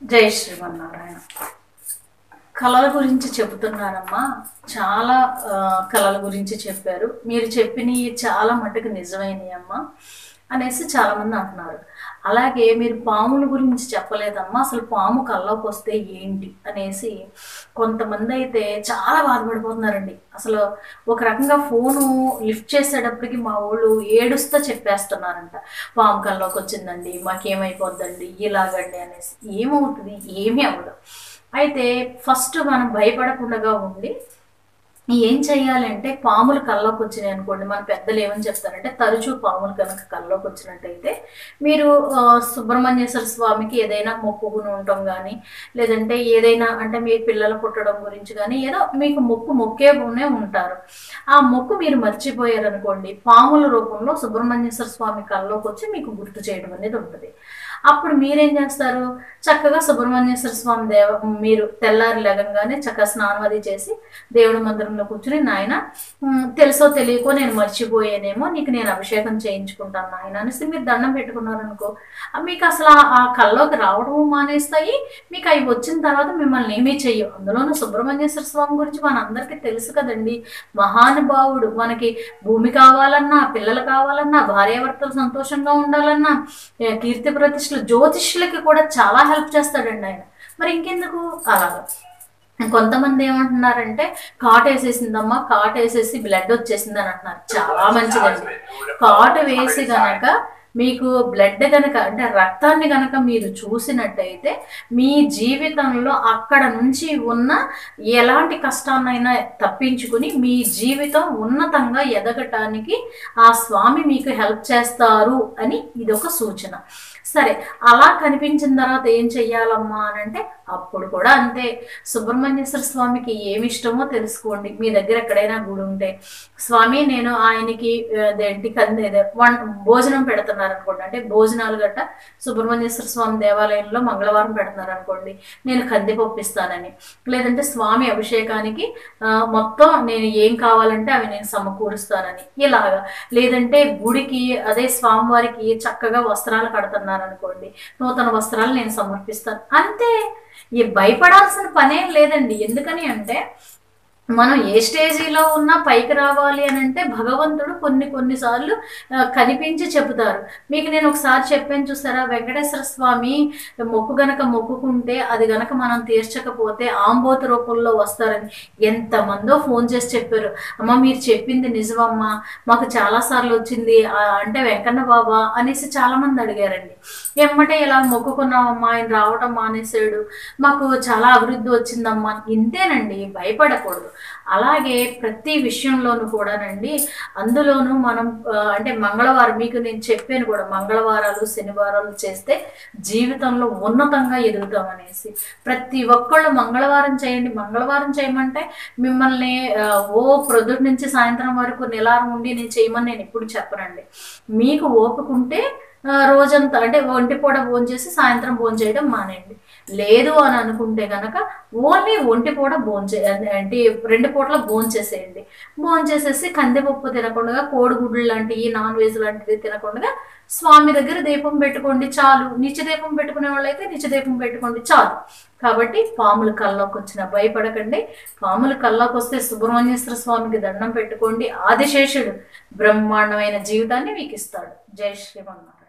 జై శ్రీమన్నారాయణ కళల గురించి చెబుతున్నారమ్మా చాలా ఆ, కళల గురించి చెప్పారు మీరు చెప్పినవి చాలా మటుకు నిజమైనవి అమ్మా అనేసి చాలామంది అంటున్నారు అలాగే మీరు పాముల గురించి చెప్పలేదమ్మా అసలు పాము కల్లోకి వస్తే ఏంటి అనేసి కొంతమంది అయితే చాలా బాధపడిపోతున్నారండి అసలు ఒక రకంగా ఫోను లిఫ్ట్ చేసేటప్పటికి మా వాళ్ళు ఏడుస్తా చెప్పేస్తున్నారంట పాము కల్లోకి వచ్చిందండి మాకేమైపోద్దండి ఇలాగండి అనేసి ఏమవుతుంది ఏమీ అవ్వదు అయితే ఫస్ట్ మనం భయపడకుండా ఉండి ఏం చేయాలంటే పాములు కల్లోకి వచ్చినాయి అనుకోండి మన పెద్దలు ఏమని చెప్తారంటే తరచూ పాములు కనుక కల్లోకి వచ్చినట్టయితే మీరు ఆ, సుబ్రహ్మణ్యేశ్వర స్వామికి ఏదైనా మొక్కుకుని ఉండటం కానీ లేదంటే ఏదైనా అంటే మీ పిల్లలు పుట్టడం గురించి కానీ ఏదో మీకు మొక్కు మొక్కేనే ఉంటారు ఆ మొక్కు మీరు మర్చిపోయారు అనుకోండి పాముల రూపంలో సుబ్రహ్మణ్యేశ్వర స్వామి కల్లోకి వచ్చి మీకు గుర్తు చేయడం అనేది ఉంటుంది అప్పుడు మీరేం చేస్తారు చక్కగా సుబ్రహ్మణ్యేశ్వర స్వామి దేవ మీరు తెల్లారి లేగంగానే చక్కగా స్నానం అది చేసి దేవుడి మందిరంలో కూర్చుని నాయన ఉమ్, తెలుసో తెలియకో నేను మర్చిపోయానేమో నీకు నేను అభిషేకం చేయించుకుంటాను నాయన అనేసి మీరు దండం పెట్టుకున్నారనుకో ఆ మీకు అసలు ఆ- ఆ కల్లోకి రావడము మానేస్తాయి మీకు అవి వచ్చిన తర్వాత మిమ్మల్ని ఏమీ చెయ్యవు అందులోనూ సుబ్రహ్మణ్యేశ్వర స్వామి గురించి మనందరికీ తెలుసు కదండి మహానుభావుడు మనకి భూమి కావాలన్నా పిల్లలు కావాలన్నా భార్యాభర్తలు సంతోషంగా ఉండాలన్నా ఏ, కీర్తి ప్రతిష్టలు జ్యోతిష్యులకి కూడా చాలా హెల్ప్ చేస్తాడండి ఆయన మరి ఇంకెందుకు అలాగా కొంతమంది ఏమంటున్నారంటే కాటు వేసేసిందమ్మా కాటు వేసేసి బ్లడ్ వచ్చేసింది అని అంటున్నారు చాలా మంచిదండి కాటు వేసి గనక మీకు బ్లడ్ గనక అంటే రక్తాన్ని గనక మీరు చూసినట్టయితే మీ జీవితంలో అక్కడ నుంచి ఉన్న ఎలాంటి కష్టాన్నైనా తప్పించుకుని మీ జీవితం ఉన్నతంగా ఎదగటానికి ఆ స్వామి మీకు హెల్ప్ చేస్తారు అని ఇదొక సూచన సరే అలా కనిపించిన తర్వాత ఏం చెయ్యాలమ్మా అని అంటే అప్పుడు కూడా అంతే సుబ్రహ్మణ్యేశ్వర స్వామికి ఏమి ఇష్టమో తెలుసుకోండి మీ దగ్గర ఎక్కడైనా గుడి ఉంటే స్వామి నేను ఆయనకి ఆ, అదేంటి కంది అదే వన్ భోజనం పెడుతున్నారు అనుకోండి అంటే భోజనాలు గట్ట సుబ్రహ్మణ్యేశ్వర స్వామి దేవాలయంలో మంగళవారం పెడుతున్నారు అనుకోండి నేను కందిపప్పు ఇస్తానని లేదంటే స్వామి అభిషేకానికి ఆ, మొత్తం నేను ఏం కావాలంటే అవి నేను సమకూరుస్తానని ఇలాగా లేదంటే గుడికి అదే స్వామివారికి చక్కగా వస్త్రాలు కడుతున్నారు అనుకోండి నూతన వస్త్రాలు నేను సమర్పిస్తాను అంతే ఈ భయపడాల్సిన పనేం లేదండి ఎందుకని అంటే మనం ఏ స్టేజీలో ఉన్నా పైకి రావాలి అని అంటే భగవంతుడు కొన్ని కొన్నిసార్లు ఆ, కనిపించి చెబుతారు మీకు నేను ఒకసారి చెప్పాను చూసారా వెంకటేశ్వర స్వామి మొక్కు గనక మొక్కుకుంటే అది గనక మనం తీర్చకపోతే ఆంబోత రూపంలో వస్తారని ఎంతమందో ఫోన్ చేసి చెప్పారు అమ్మ మీరు చెప్పింది నిజమమ్మా మాకు చాలా సార్లు వచ్చింది ఆ, అంటే వెంకన్న బాబా అనేసి చాలా మంది అడిగారండి ఎమ్మటే ఇలా మొక్కుకున్నామమ్మా ఆయన రావటం మానేసాడు మాకు చాలా అభివృద్ధి వచ్చిందమ్మా ఇంతేనండి భయపడకూడదు అలాగే ప్రతి విషయంలోనూ కూడానండి అందులోనూ మనం ఆ, అంటే మంగళవారం మీకు నేను చెప్పాను కూడా మంగళవారాలు శనివారాలు చేస్తే జీవితంలో ఉన్నతంగా ఎదుగుతాం అనేసి ప్రతి ఒక్కళ్ళు మంగళవారం చేయండి మంగళవారం చేయమంటే మిమ్మల్ని ఆ, ఓ ప్రొద్దుటి నుంచి సాయంత్రం వరకు నిలారం ఉండి నేను చేయమని నేను ఎప్పుడు చెప్పనండి మీకు ఓపుకుంటే ఆ, రోజంతా అంటే ఒంటి పూట భోజనం చేసి సాయంత్రం భోజనం చేయడం మానేయండి లేదు అని అనుకుంటే కనుక ఓన్లీ ఒంటి పూట భోంచే అంటే రెండు పూటల భోజనం చేసేయండి భోజనం చేసేసి కందిపప్పు తినకుండా కోడిగుడ్లు లాంటివి నాన్ వెజ్ లాంటివి తినకుండా స్వామి దగ్గర దీపం పెట్టుకోండి చాలు నిత్య దీపం పెట్టుకునే వాళ్ళైతే నిత్య దీపం పెట్టుకోండి చాలు కాబట్టి పాములు కల్లోకి వచ్చిన భయపడకండి పాములు కల్లోకి వస్తే సుబ్రహ్మణ్యేశ్వర స్వామికి దండం పెట్టుకోండి ఆదిశేషుడు బ్రహ్మాండమైన జీవితాన్ని మీకు ఇస్తాడు జై శ్రీమన్నారాయణ